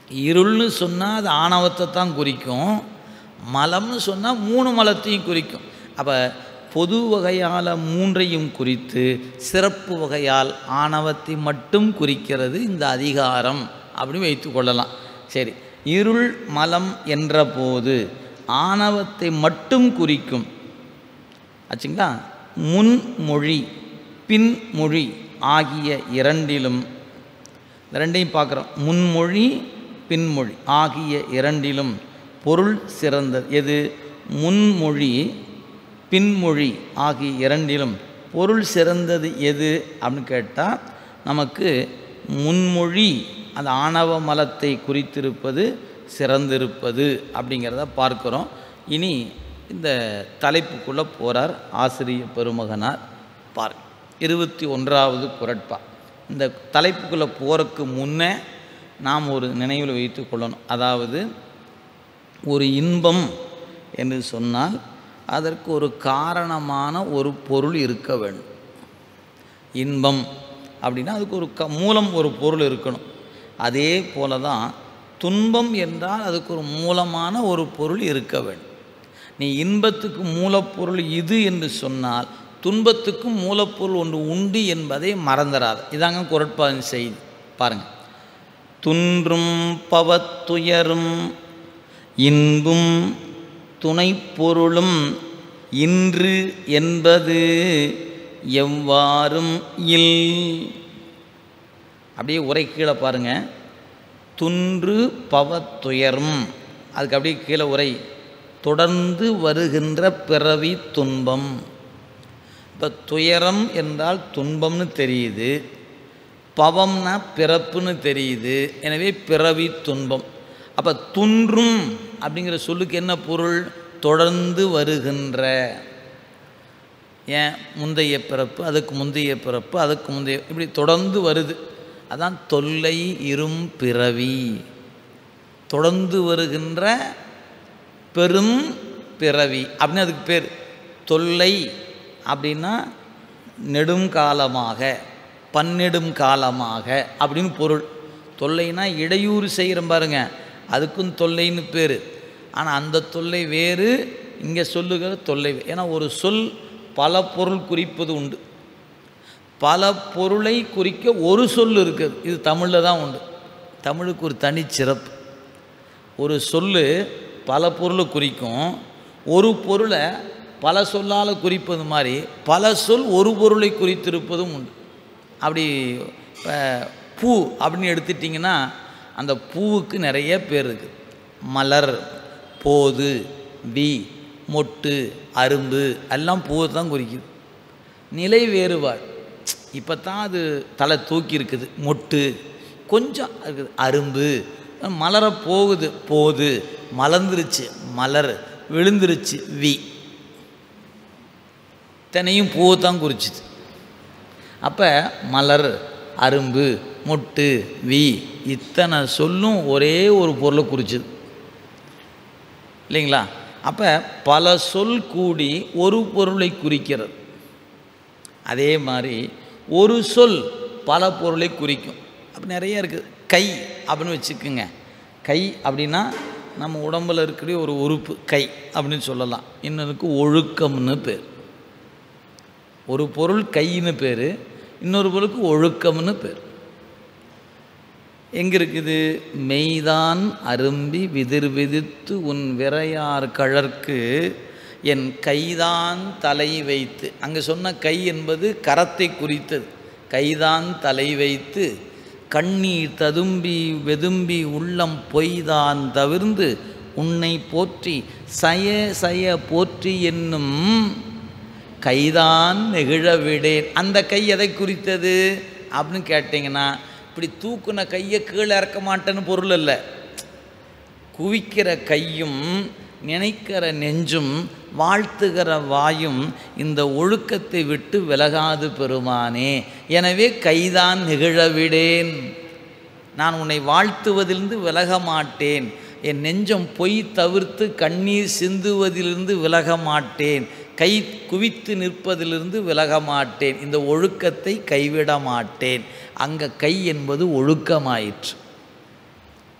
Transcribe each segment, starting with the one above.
இருள்னு சொன்னால் அது ஆணவத்தை தான் குறிக்கும் மலம்னு சொன்னால் மூணு மலத்தையும் குறிக்கும் அப்போ பொது வகையால் மூன்றையும் குறித்து சிறப்பு வகையால் ஆணவத்தை மட்டும் குறிக்கிறது இந்த அதிகாரம் அப்படின்னு வைத்து கொள்ளலாம் சரி இருள் மலம் என்ற போது ஆணவத்தை மட்டும் குறிக்கும் ஆச்சுங்களா முன்மொழி பின்மொழி ஆகிய இரண்டிலும் இந்த ரெண்டையும் பார்க்குறோம் முன்மொழி பின்மொழி ஆகிய இரண்டிலும் பொருள் சிறந்தது எது முன்மொழி பின்மொழி ஆகிய இரண்டிலும் பொருள் சிறந்தது எது அப்படின்னு கேட்டால் நமக்கு முன்மொழி அந்த ஆணவ மலத்தை குறித்திருப்பது சிறந்திருப்பது அப்படிங்கிறத பார்க்குறோம் இனி இந்த தலைப்புக்குள்ளே போகிறார் ஆசிரிய பெருமகனார் பார்க்க இருபத்தி ஒன்றாவது குரட்பா இந்த தலைப்புக்குள்ளே போகிறதுக்கு முன்னே நாம் ஒரு நினைவில் வைத்து கொள்ளணும் அதாவது ஒரு இன்பம் என்று சொன்னால் அதற்கு ஒரு காரணமான ஒரு பொருள் இருக்க வேண்டும் இன்பம் அப்படின்னா அதுக்கு ஒரு க மூலம் ஒரு பொருள் இருக்கணும் அதே போல தான் துன்பம் என்றால் அதுக்கு ஒரு மூலமான ஒரு பொருள் இருக்க வேண்டும் நீ இன்பத்துக்கு மூலப்பொருள் இது என்று சொன்னால் துன்பத்துக்கும் மூலப்பொருள் ஒன்று உண்டு என்பதை மறந்துடாது இதாங்க குரட்பாவின் செய்தி பாருங்கள் துன்றும் பவத்துயரும் இன்பும் துணைப்பொருளும் இன்று என்பது எவ்வாறும் இல் அப்படியே உரை கீழே பாருங்க துன்று பவத்துயரும் அதுக்கு அப்படியே கீழே உரை தொடர்ந்து வருகின்ற பிறவி துன்பம் இப்போ துயரம் என்றால் துன்பம்னு தெரியுது பவம்னா பிறப்புன்னு தெரியுது எனவே பிறவி துன்பம் அப்போ துன்றும் அப்படிங்கிற சொல்லுக்கு என்ன பொருள் தொடர்ந்து வருகின்ற ஏன் முந்தைய பிறப்பு அதுக்கு முந்தைய பிறப்பு அதுக்கு முந்தைய இப்படி தொடர்ந்து வருது அதான் தொல்லை இரும் பிறவி தொடர்ந்து வருகின்ற பெரும் பிறவி அப்படின்னு அதுக்கு பேர் தொல்லை அப்படின்னா நெடுங்காலமாக பன்னெடும் காலமாக அப்படின்னு பொருள் தொல்லைனா இடையூறு செய்கிறோம் பாருங்க அதுக்கும் தொல்லைன்னு பேர் ஆனால் அந்த தொல்லை வேறு இங்கே சொல்லுகிற தொல்லை வே- ஏன்னா ஒரு சொல் பல பொருள் குறிப்பது உண்டு பல பொருளை குறிக்க ஒரு சொல் இருக்குது இது தமிழில் தான் உண்டு தமிழுக்கு ஒரு தனி சிறப்பு ஒரு சொல்லு பல பொருளை குறிக்கும் ஒரு பொருளை பல சொல்லால் குறிப்பது மாதிரி பல சொல் ஒரு பொருளை குறித்திருப்பதும் உண்டு அப்படி இப்போ பூ அப்படின்னு எடுத்துட்டிங்கன்னா அந்த பூவுக்கு நிறைய பேர் இருக்குது மலர் போது வி மொட்டு அரும்பு எல்லாம் பூவை தான் குறிக்குது நிலை வேறுபாடு இப்போ தான் அது தலை தூக்கி இருக்குது மொட்டு கொஞ்சம் இருக்குது அரும்பு மலர போகுது போது மலர்ந்துருச்சு மலர் விழுந்துருச்சு வி இத்தனையும் பூவை தான் குறிச்சுது அப்போ மலர் அரும்பு மொட்டு வி இத்தனை சொல்லும் ஒரே ஒரு பொருளை குறிச்சுது இல்லைங்களா அப்போ பல சொல் கூடி ஒரு பொருளை குறிக்கிறது அதே மாதிரி ஒரு சொல் பல பொருளை குறிக்கும் அப்போ நிறைய இருக்குது கை அப்படின்னு வச்சுக்கோங்க கை அப்படின்னா நம்ம உடம்பில் இருக்கிற ஒரு உறுப்பு கை அப்படின்னு சொல்லலாம் இன்னொருக்கு ஒழுக்கம்னு பேர் ஒரு பொருள் கைன்னு பேர் இன்னொரு பொருளுக்கு ஒழுக்கம்னு பேர் எங்கே இருக்குது மெய்தான் அரும்பி விதிர் விதித்து உன் விரையார் கழற்கு என் கைதான் தலை வைத்து அங்கே சொன்ன கை என்பது கரத்தை குறித்தது கைதான் தலை வைத்து கண்ணீர் ததும்பி வெதும்பி உள்ளம் பொய்தான் தவிர்ந்து உன்னை போற்றி சய சய போற்றி என்னும் கைதான் நெகிழ விடேன் அந்த கை எதை குறித்தது அப்படின்னு கேட்டிங்கன்னா இப்படி தூக்குன கையை கீழே இறக்க மாட்டேன்னு பொருள் இல்லை குவிக்கிற கையும் நினைக்கிற நெஞ்சும் வாழ்த்துகிற வாயும் இந்த ஒழுக்கத்தை விட்டு விலகாது பெருமானே எனவே கைதான் நிகழவிடேன் நான் உன்னை வாழ்த்துவதிலிருந்து விலக மாட்டேன் என் நெஞ்சம் பொய் தவிர்த்து கண்ணீர் சிந்துவதிலிருந்து விலக மாட்டேன் கை குவித்து நிற்பதிலிருந்து விலக மாட்டேன் இந்த ஒழுக்கத்தை கைவிட மாட்டேன் அங்கே கை என்பது ஒழுக்கமாயிற்று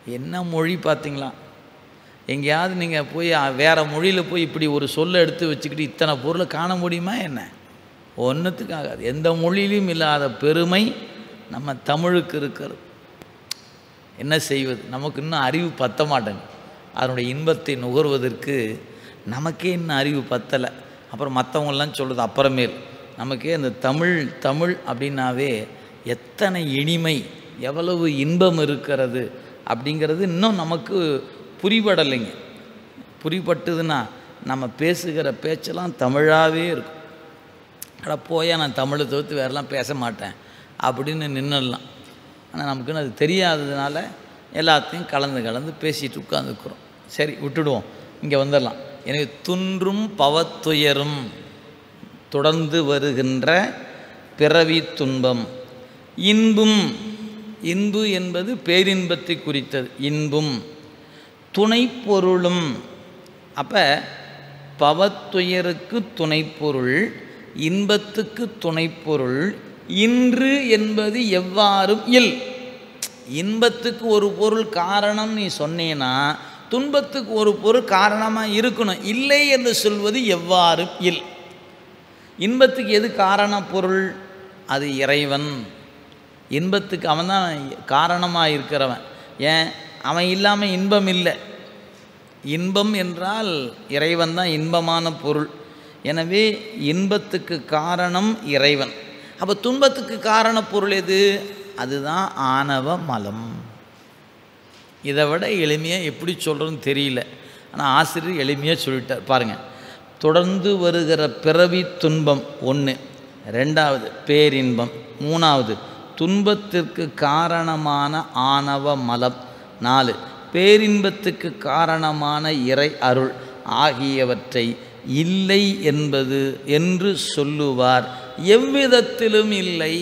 என்ன மொழி பார்த்தீங்களா எங்கேயாவது நீங்கள் போய் அ- வேற மொழியில் போய் இப்படி ஒரு சொல்லை எடுத்து வச்சுக்கிட்டு இத்தனை பொருளை காண முடியுமா என்ன ஒன்றுத்துக்கு ஆகாது எந்த மொழியிலும் இல்லாத பெருமை நம்ம தமிழுக்கு இருக்கிறது என்ன செய்வது நமக்கு இன்னும் அறிவு பத்த மாட்டேங்குது அதனுடைய இன்பத்தை நுகர்வதற்கு நமக்கே இன்னும் அறிவு பத்தலை அப்புறம் மற்றவங்கெல்லாம் சொல்லுது அப்புறமேல் நமக்கே அந்த தமிழ் தமிழ் அப்படின்னாவே எத்தனை இனிமை எவ்வளவு இன்பம் இருக்கிறது அப்படிங்கிறது இன்னும் நமக்கு புரிபடலைங்க புரிபட்டுதுன்னா நம்ம பேசுகிற பேச்செல்லாம் தமிழாகவே இருக்கும் அட போயா நான் தமிழை தவிர்த்து வேறெல்லாம் பேச மாட்டேன் அப்படின்னு நின்றுடலாம் ஆனால் நமக்குன்னு அது தெரியாததுனால எல்லாத்தையும் கலந்து கலந்து பேசிட்டு உட்காந்துக்கிறோம் சரி விட்டுடுவோம் இங்கே வந்துடலாம் எனவே துன்றும் பவத்துயரும் தொடர்ந்து வருகின்ற பிறவி துன்பம் இன்பும் இன்பு என்பது பேரின்பத்தை குறித்தது இன்பும் துணைப்பொருளும் அப்போ பவத்துயருக்கு துணைப்பொருள் இன்பத்துக்கு துணைப்பொருள் இன்று என்பது எவ்வாறும் இல் இன்பத்துக்கு ஒரு பொருள் காரணம் நீ சொன்னேன்னா துன்பத்துக்கு ஒரு பொருள் காரணமாக இருக்கணும் இல்லை என்று சொல்வது எவ்வாறு இல் இன்பத்துக்கு எது காரண பொருள் அது இறைவன் இன்பத்துக்கு அவன் தான் காரணமாக இருக்கிறவன் ஏன் அவன் இல்லாமல் இன்பம் இல்லை இன்பம் என்றால் இறைவன் தான் இன்பமான பொருள் எனவே இன்பத்துக்கு காரணம் இறைவன் அப்போ துன்பத்துக்கு காரண பொருள் எது அதுதான் ஆணவ மலம் இதை விட எளிமையாக எப்படி சொல்கிறதுன்னு தெரியல ஆனால் ஆசிரியர் எளிமையாக சொல்லிட்டார் பாருங்கள் தொடர்ந்து வருகிற பிறவி துன்பம் ஒன்று ரெண்டாவது பேரின்பம் மூணாவது துன்பத்திற்கு காரணமான ஆணவ மலம் நாலு பேரின்பத்துக்கு காரணமான இறை அருள் ஆகியவற்றை இல்லை என்பது என்று சொல்லுவார் எவ்விதத்திலும் இல்லை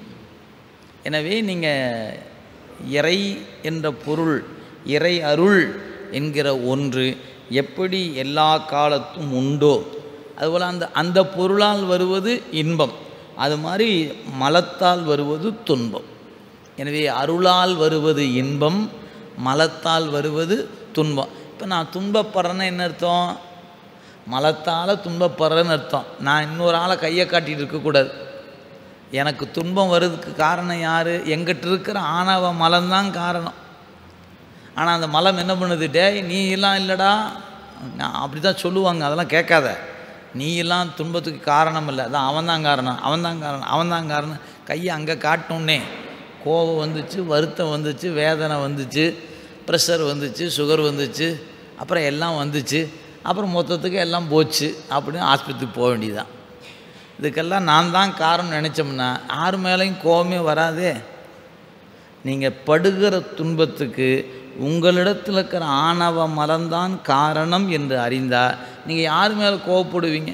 எனவே நீங்கள் இறை என்ற பொருள் இறை அருள் என்கிற ஒன்று எப்படி எல்லா காலத்தும் உண்டோ அதுபோல் அந்த அந்த பொருளால் வருவது இன்பம் அது மாதிரி மலத்தால் வருவது துன்பம் எனவே அருளால் வருவது இன்பம் மலத்தால் வருவது துன்பம் இப்போ நான் துன்பப்படுறேன்னா என்ன அர்த்தம் மலத்தால் துன்பப்படுறேன்னு அர்த்தம் நான் இன்னொரு ஆளை கையை காட்டிகிட்டு இருக்கக்கூடாது எனக்கு துன்பம் வர்றதுக்கு காரணம் யார் எங்கிட்ட இருக்கிற ஆணவ மலம்தான் காரணம் ஆனால் அந்த மலம் என்ன பண்ணுது டேய் நீ எல்லாம் இல்லைடா நான் அப்படி தான் சொல்லுவாங்க அதெல்லாம் கேட்காத நீ எல்லாம் துன்பத்துக்கு காரணம் இல்லை அதான் அவன் தான் காரணம் அவன் தான் காரணம் அவன் தான் காரணம் கையை அங்கே காட்டணுன்னே கோபம் வந்துச்சு வருத்தம் வந்துச்சு வேதனை வந்துச்சு ப்ரெஷர் வந்துச்சு சுகர் வந்துச்சு அப்புறம் எல்லாம் வந்துச்சு அப்புறம் மொத்தத்துக்கு எல்லாம் போச்சு அப்படின்னு ஆஸ்பத்திரிக்கு போக வேண்டியதுதான் இதுக்கெல்லாம் நான் தான் காரணம் நினச்சோம்னா யார் மேலேயும் கோபமே வராதே நீங்கள் படுகிற துன்பத்துக்கு உங்களிடத்தில் இருக்கிற ஆணவ மலம்தான் காரணம் என்று அறிந்தால் நீங்கள் யார் மேலே கோவப்படுவீங்க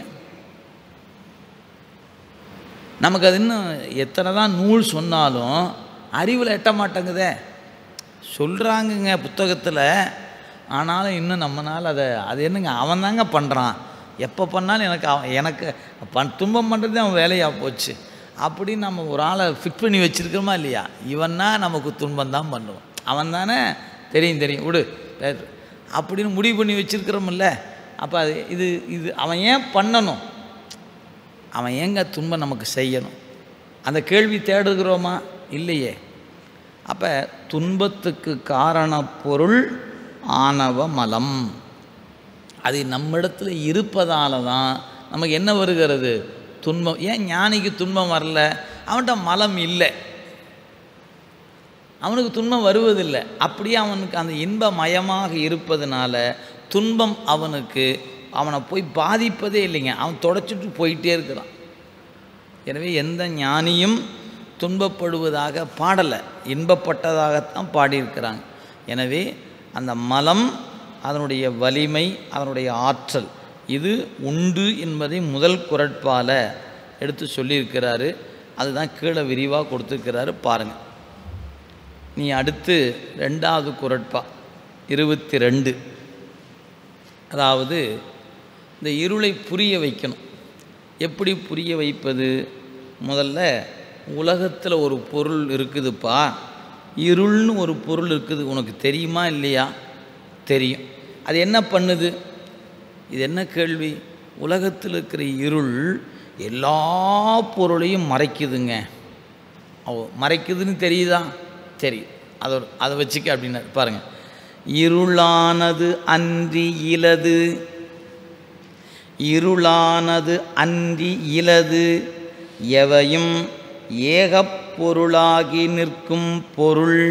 நமக்கு அது இன்னும் எத்தனை தான் நூல் சொன்னாலும் அறிவில் எட்ட மாட்டேங்குதே சொல்கிறாங்கங்க புத்தகத்தில் ஆனாலும் இன்னும் நம்மனால் அதை அது என்னங்க அவன் தாங்க பண்ணுறான் எப்போ பண்ணாலும் எனக்கு அவன் எனக்கு பண் துன்பம் பண்ணுறது அவன் வேலையாக போச்சு அப்படின்னு நம்ம ஒரு ஆளை ஃபிட் பண்ணி வச்சுருக்கிறோமா இல்லையா இவன்னா நமக்கு துன்பம் தான் பண்ணுவான் அவன் தானே தெரியும் தெரியும் விடு பேசு. அப்படின்னு முடிவு பண்ணி வச்சுருக்கிறோமில்ல அப்போ அது இது இது அவன் ஏன் பண்ணணும் அவன் ஏங்க துன்பம் நமக்கு செய்யணும் அந்த கேள்வி தேடுகிறோமா இல்லையே அப்போ துன்பத்துக்கு காரண பொருள் ஆணவ மலம் அது நம்மிடத்தில் இருப்பதால தான் நமக்கு என்ன வருகிறது துன்பம் ஏன் ஞானிக்கு துன்பம் வரல அவன்கிட்ட மலம் இல்லை அவனுக்கு துன்பம் வருவதில்லை அப்படியே அவனுக்கு அந்த இன்ப மயமாக இருப்பதனால துன்பம் அவனுக்கு அவனை போய் பாதிப்பதே இல்லைங்க அவன் தொடச்சிட்டு போயிட்டே இருக்கிறான் எனவே எந்த ஞானியும் துன்பப்படுவதாக பாடலை இன்பப்பட்டதாகத்தான் பாடியிருக்கிறாங்க எனவே அந்த மலம் அதனுடைய வலிமை அதனுடைய ஆற்றல் இது உண்டு என்பதை முதல் குரட்பால எடுத்து சொல்லியிருக்கிறாரு அதுதான் கீழே விரிவாக கொடுத்துருக்கிறாரு பாருங்கள் நீ அடுத்து ரெண்டாவது குரட்பா இருபத்தி ரெண்டு அதாவது இந்த இருளை புரிய வைக்கணும் எப்படி புரிய வைப்பது முதல்ல உலகத்தில் ஒரு பொருள் இருக்குதுப்பா இருள்னு ஒரு பொருள் இருக்குது உனக்கு தெரியுமா இல்லையா தெரியும் அது என்ன பண்ணுது இது என்ன கேள்வி உலகத்தில் இருக்கிற இருள் எல்லா பொருளையும் மறைக்குதுங்க ஓ மறைக்குதுன்னு தெரியுதா தெரியும் அதை அதை வச்சுக்க அப்படின்னாரு பாருங்கள் இருளானது அன்றி இலது இருளானது அன்றி இலது எவையும் ஏகப் பொருளாகி நிற்கும் பொருள்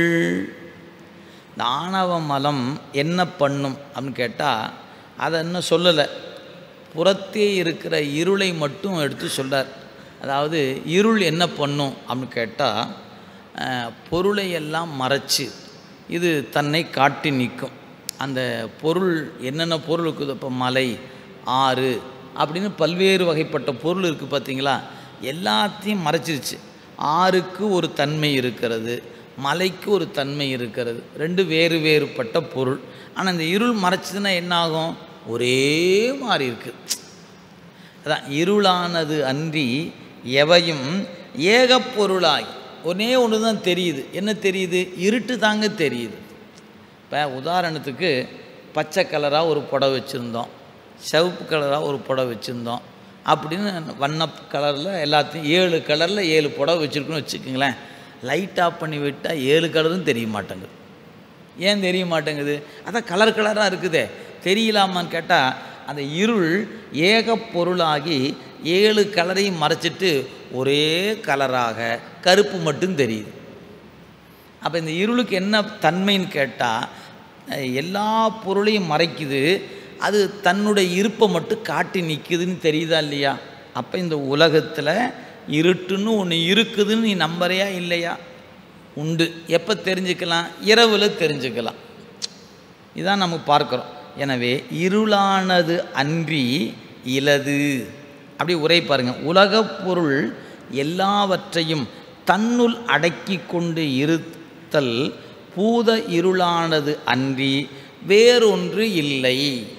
இந்த ஆணவ மலம் என்ன பண்ணும் அப்படின்னு கேட்டால் அதை இன்னும் சொல்லலை புறத்தே இருக்கிற இருளை மட்டும் எடுத்து சொல்றார் அதாவது இருள் என்ன பண்ணும் அப்படின்னு கேட்டால் பொருளை எல்லாம் மறைச்சு இது தன்னை காட்டி நிற்கும் அந்த பொருள் என்னென்ன பொருள் இருக்குது இப்போ மலை ஆறு அப்படின்னு பல்வேறு வகைப்பட்ட பொருள் இருக்குது பார்த்தீங்களா எல்லாத்தையும் மறைச்சிருச்சு ஆறுக்கு ஒரு தன்மை இருக்கிறது மலைக்கு ஒரு தன்மை இருக்கிறது ரெண்டு வேறு வேறுபட்ட பொருள் ஆனால் இந்த இருள் மறைச்சதுன்னா என்ன ஆகும் ஒரே மாதிரி இருக்குது அதான் இருளானது அன்றி எவையும் ஏகப் பொருளாய் ஒன்னே ஒன்று தான் தெரியுது என்ன தெரியுது இருட்டு தாங்க தெரியுது இப்போ உதாரணத்துக்கு பச்சை கலராக ஒரு புடவை வச்சுருந்தோம் சிவப்பு கலராக ஒரு புடவை வச்சுருந்தோம் அப்படின்னு வண்ண கலரில் எல்லாத்தையும் ஏழு கலரில் ஏழு புடவை வச்சுருக்குன்னு வச்சுக்கோங்களேன் லைட் ஆஃப் பண்ணி விட்டால் ஏழு கலரும் தெரிய மாட்டேங்குது ஏன் தெரிய மாட்டேங்குது அதான் கலர் கலராக இருக்குதே தெரியலாமான்னு கேட்டால் அந்த இருள் ஏக பொருளாகி ஏழு கலரையும் மறைச்சிட்டு ஒரே கலராக கருப்பு மட்டும் தெரியுது அப்போ இந்த இருளுக்கு என்ன தன்மைன்னு கேட்டால் எல்லா பொருளையும் மறைக்குது அது தன்னுடைய இருப்பை மட்டும் காட்டி நிற்குதுன்னு தெரியுதா இல்லையா அப்போ இந்த உலகத்தில் இருட்டுன்னு ஒன்று இருக்குதுன்னு நீ நம்புறியா இல்லையா உண்டு எப்போ தெரிஞ்சுக்கலாம் இரவில் தெரிஞ்சுக்கலாம் இதான் நம்ம பார்க்குறோம் எனவே இருளானது அன்றி இலது அப்படி உரை பாருங்க உலகப் பொருள் எல்லாவற்றையும் தன்னுள் அடக்கி கொண்டு இருத்தல் பூத இருளானது அன்றி வேறொன்று இல்லை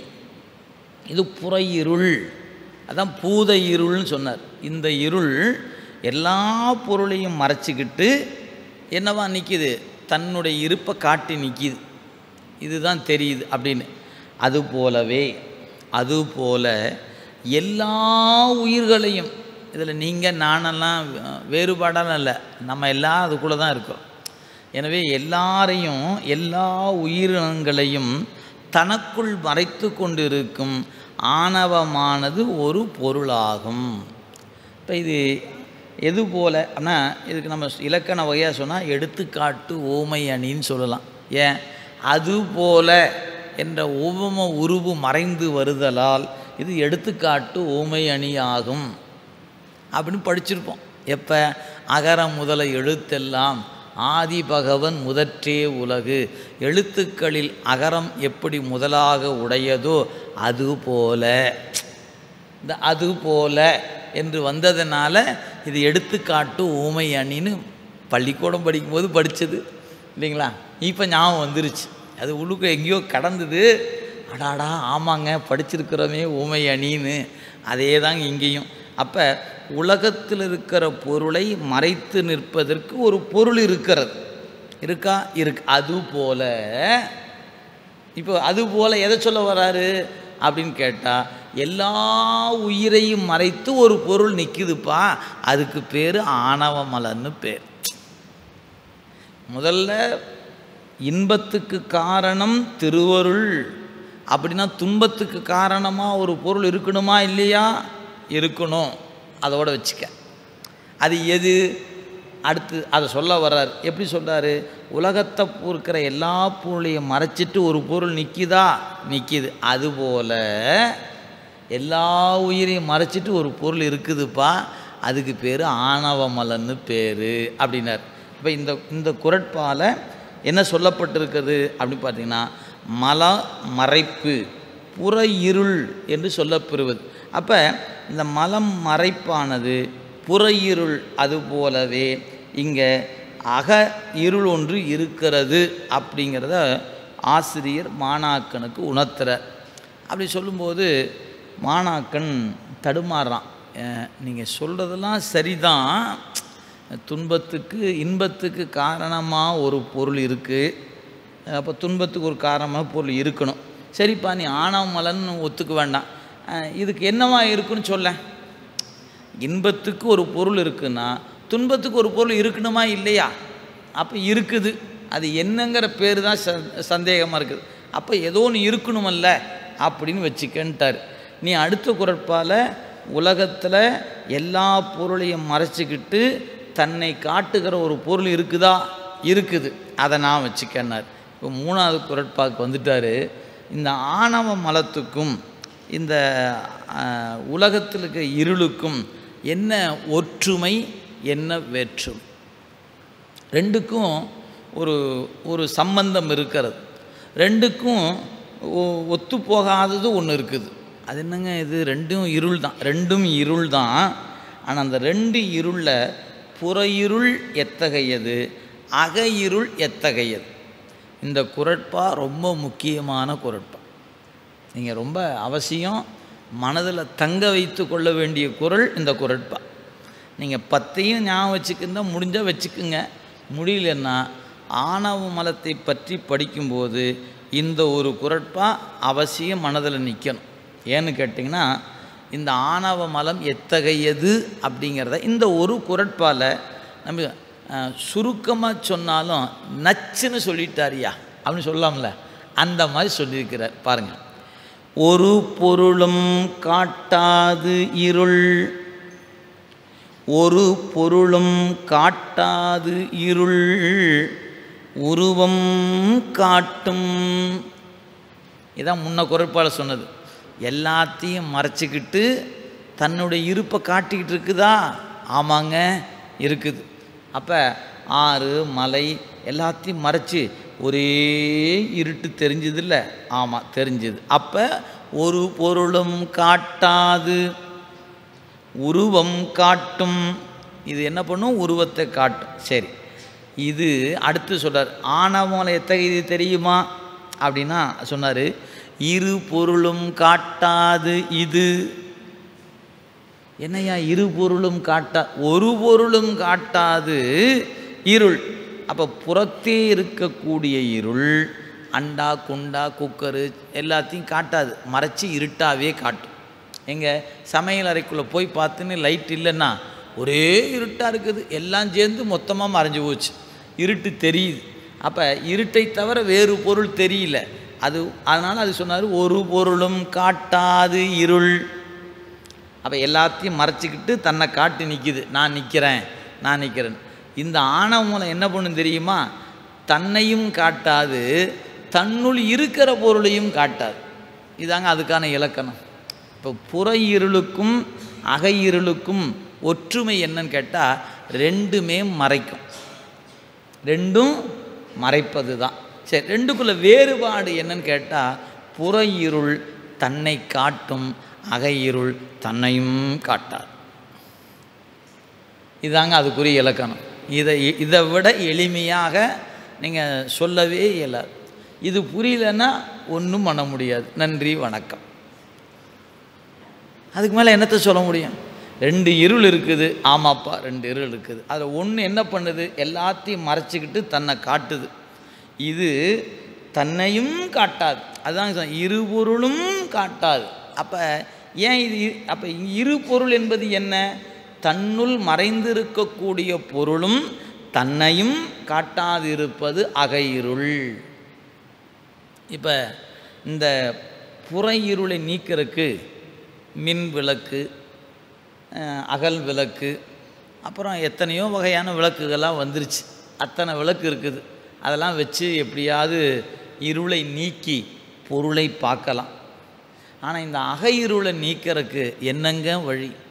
இது புற இருள் அதான் பூத இருள்னு சொன்னார் இந்த இருள் எல்லா பொருளையும் மறைச்சிக்கிட்டு என்னவா நிற்கிது தன்னுடைய இருப்பை காட்டி நிற்கிது இதுதான் தெரியுது அப்படின்னு அதுபோலவே அதுபோல எல்லா உயிர்களையும் இதில் நீங்கள் நானெல்லாம் வேறுபாடெல்லாம் இல்லை நம்ம எல்லாம் அதுக்குள்ளே தான் இருக்கிறோம் எனவே எல்லாரையும் எல்லா உயிரினங்களையும் தனக்குள் மறைத்து கொண்டிருக்கும் ஆணவமானது ஒரு பொருளாகும் இப்போ இது எது போல் அப்படின்னா இதுக்கு நம்ம இலக்கண வகையாக சொன்னால் எடுத்துக்காட்டு ஓமை அணின்னு சொல்லலாம் ஏன் அது போல என்ற உவம உருவு மறைந்து வருதலால் இது எடுத்துக்காட்டு ஓமை அணி ஆகும் அப்படின்னு படிச்சிருப்போம் எப்போ அகர முதல எழுத்தெல்லாம் ஆதி பகவன் முதற்றே உலகு எழுத்துக்களில் அகரம் எப்படி முதலாக உடையதோ அது போல இந்த அது போல என்று வந்ததுனால இது எடுத்துக்காட்டு ஊமை அணின்னு பள்ளிக்கூடம் படிக்கும்போது படித்தது இல்லைங்களா இப்போ ஞாபகம் வந்துருச்சு அது உள்ளுக்கு எங்கேயோ கடந்தது அடாடா ஆமாங்க படிச்சிருக்கிறோமே ஊமை அணின்னு அதே தாங்க இங்கேயும் அப்போ உலகத்தில் இருக்கிற பொருளை மறைத்து நிற்பதற்கு ஒரு பொருள் இருக்கிறது இருக்கா இருக்கு அது போல இப்போ அது போல எதை சொல்ல வராரு அப்படின்னு கேட்டால் எல்லா உயிரையும் மறைத்து ஒரு பொருள் நிற்குதுப்பா அதுக்கு பேர் ஆணவ மலர்னு பேர் முதல்ல இன்பத்துக்கு காரணம் திருவருள் அப்படின்னா துன்பத்துக்கு காரணமாக ஒரு பொருள் இருக்கணுமா இல்லையா இருக்கணும் அதோட வச்சுக்க அது எது அடுத்து அதை சொல்ல வர்றார் எப்படி சொல்கிறாரு உலகத்தை இருக்கிற எல்லா பொருளையும் மறைச்சிட்டு ஒரு பொருள் நிற்கிதா நிற்கிது அதுபோல் எல்லா உயிரையும் மறைச்சிட்டு ஒரு பொருள் இருக்குதுப்பா அதுக்கு பேர் ஆணவமலன்னு பேர் அப்படின்னார் இப்போ இந்த இந்த குரட்பால் என்ன சொல்லப்பட்டிருக்குது அப்படின்னு பார்த்தீங்கன்னா மல மறைப்பு புற இருள் என்று சொல்லப்பெறுவது அப்போ இந்த மலம் மறைப்பானது புற இருள் அதுபோலவே இங்கே அக இருள் ஒன்று இருக்கிறது அப்படிங்கிறத ஆசிரியர் மாணாக்கனுக்கு உணர்த்துறார் அப்படி சொல்லும்போது மாணாக்கன் தடுமாறுறான் நீங்கள் சொல்கிறதெல்லாம் சரிதான் துன்பத்துக்கு இன்பத்துக்கு காரணமாக ஒரு பொருள் இருக்குது அப்போ துன்பத்துக்கு ஒரு காரணமாக பொருள் இருக்கணும் சரிப்பா நீ ஆணவ மலன்னு ஒத்துக்க வேண்டாம் அஹ் இதுக்கு என்னவா இருக்குன்னு சொல்ல இன்பத்துக்கு ஒரு பொருள் இருக்குன்னா துன்பத்துக்கு ஒரு பொருள் இருக்கணுமா இல்லையா அப்போ இருக்குது அது என்னங்கிற பேர் தான் ச சந்தேகமாக இருக்குது அப்போ ஏதோ ஒன்று இருக்கணுமல்ல அப்படின்னு வச்சுக்கன்ட்டார் நீ அடுத்த குரட்பால் உலகத்தில் எல்லா பொருளையும் மறைச்சிக்கிட்டு தன்னை காட்டுகிற ஒரு பொருள் இருக்குதா இருக்குது அதை நான் வச்சுக்கன்னார் இப்போ மூணாவது குரட்பாக்கு வந்துட்டார் இந்த ஆணவ மலத்துக்கும் இந்த அஹ், உலகத்தில் இருக்க இருளுக்கும் என்ன ஒற்றுமை என்ன வேற்றுமை ரெண்டுக்கும் ஒரு ஒரு சம்பந்தம் இருக்கிறது ரெண்டுக்கும் ஒ- ஒத்து போகாதது ஒன்று இருக்குது அது என்னங்க இது ரெண்டும் இருள் தான் ரெண்டும் இருள் தான் ஆனால் அந்த ரெண்டு இருளில் புற இருள் எத்தகையது அக இருள் எத்தகையது இந்த குரட்பா ரொம்ப முக்கியமான குரட்பா நீங்கள் ரொம்ப அவசியம் மனதில் தங்க வைத்து கொள்ள வேண்டிய குரல் இந்த குரட்பா நீங்கள் பத்தையும் ஞாபகம் வச்சுக்கிருந்தா முடிஞ்சால் வச்சுக்குங்க முடியலன்னா ஆணவ மலத்தை பற்றி படிக்கும்போது இந்த ஒரு குரட்பா அவசியம் மனதில் நிற்கணும் ஏன்னு கேட்டிங்கன்னா இந்த ஆணவ மலம் எத்தகையது அப்படிங்கிறத இந்த ஒரு குரட்பால் நம்ம சுருக்கமாக சொன்னாலும் நச்சுன்னு சொல்லிட்டாரியா அப்படின்னு சொல்லலாம்ல அந்த மாதிரி சொல்லியிருக்கிறார் பாருங்கள் ஒரு பொருளும் காட்டாது இருள் ஒரு பொருளும் காட்டாது இருள் உருவம் காட்டும் இதான் முன்ன குரட்பால் சொன்னது எல்லாத்தையும் மறைச்சிக்கிட்டு தன்னுடைய இருப்பை காட்டிக்கிட்டு இருக்குதா ஆமாங்க இருக்குது அப்போ ஆறு மலை எல்லாத்தையும் மறைச்சி ஒரே இருட்டு தெரிஞ்சதில்ல ஆமாம் தெரிஞ்சது அப்போ ஒரு பொருளும் காட்டாது உருவம் காட்டும் இது என்ன பண்ணும் உருவத்தை காட்டும் சரி இது அடுத்து சொல்றார் ஆணவம் எத்தகையது தெரியுமா அப்படின்னா சொன்னார் இரு பொருளும் காட்டாது இது என்னையா இரு பொருளும் காட்டா ஒரு பொருளும் காட்டாது இருள் அப்போ புறத்தே இருக்கக்கூடிய இருள் அண்டா குண்டா குக்கரு எல்லாத்தையும் காட்டாது மறைச்சி இருட்டாவே காட்டும் எங்க சமையல் அறைக்குள்ளே போய் பார்த்துன்னு லைட் இல்லைன்னா ஒரே இருட்டாக இருக்குது எல்லாம் சேர்ந்து மொத்தமாக மறைஞ்சு போச்சு இருட்டு தெரியுது அப்போ இருட்டை தவிர வேறு பொருள் தெரியல அது அதனால் அது சொன்னார் ஒரு பொருளும் காட்டாது இருள் அப்போ எல்லாத்தையும் மறைச்சிக்கிட்டு தன்னை காட்டி நிற்கிது நான் நிற்கிறேன் நான் நிற்கிறேன் இந்த ஆணவ மூலம் என்ன பண்ணும் தெரியுமா தன்னையும் காட்டாது தன்னுள் இருக்கிற பொருளையும் காட்டாது இதாங்க அதுக்கான இலக்கணம் இப்போ புற இருளுக்கும் அக இருளுக்கும் ஒற்றுமை என்னன்னு கேட்டால் ரெண்டுமே மறைக்கும் ரெண்டும் மறைப்பது தான் சரி ரெண்டுக்குள்ள வேறுபாடு என்னன்னு கேட்டால் புற இருள் தன்னை காட்டும் அக இருள் தன்னையும் காட்டாது இதாங்க அதுக்குரிய இலக்கணம் இதை இதை விட எளிமையாக நீங்கள் சொல்லவே இயலாது இது புரியலன்னா ஒன்றும் பண்ண முடியாது நன்றி வணக்கம் அதுக்கு மேலே என்னத்தை சொல்ல முடியும் ரெண்டு இருள் இருக்குது ஆமாப்பா ரெண்டு இருள் இருக்குது அதில் ஒன்று என்ன பண்ணுது எல்லாத்தையும் மறைச்சிக்கிட்டு தன்னை காட்டுது இது தன்னையும் காட்டாது அதுதான் சொன்னேன், இருபொருளும் காட்டாது அப்போ ஏன் இது அப்போ இரு பொருள் என்பது என்ன தன்னுள் மறைந்திருக்கக்கூடிய பொருளும் தன்னையும் காட்டாதிருப்பது அகையிருள் இப்போ இந்த புற இருளை நீக்கிறதுக்கு மின் விளக்கு அஹ், அகல் விளக்கு அப்புறம் எத்தனையோ வகையான விளக்குகள்லாம் வந்துருச்சு அத்தனை விளக்கு இருக்குது அதெல்லாம் வச்சு எப்படியாவது இருளை நீக்கி பொருளை பார்க்கலாம் ஆனால் இந்த அக இருளை நீக்கிறதுக்கு என்னங்க வழி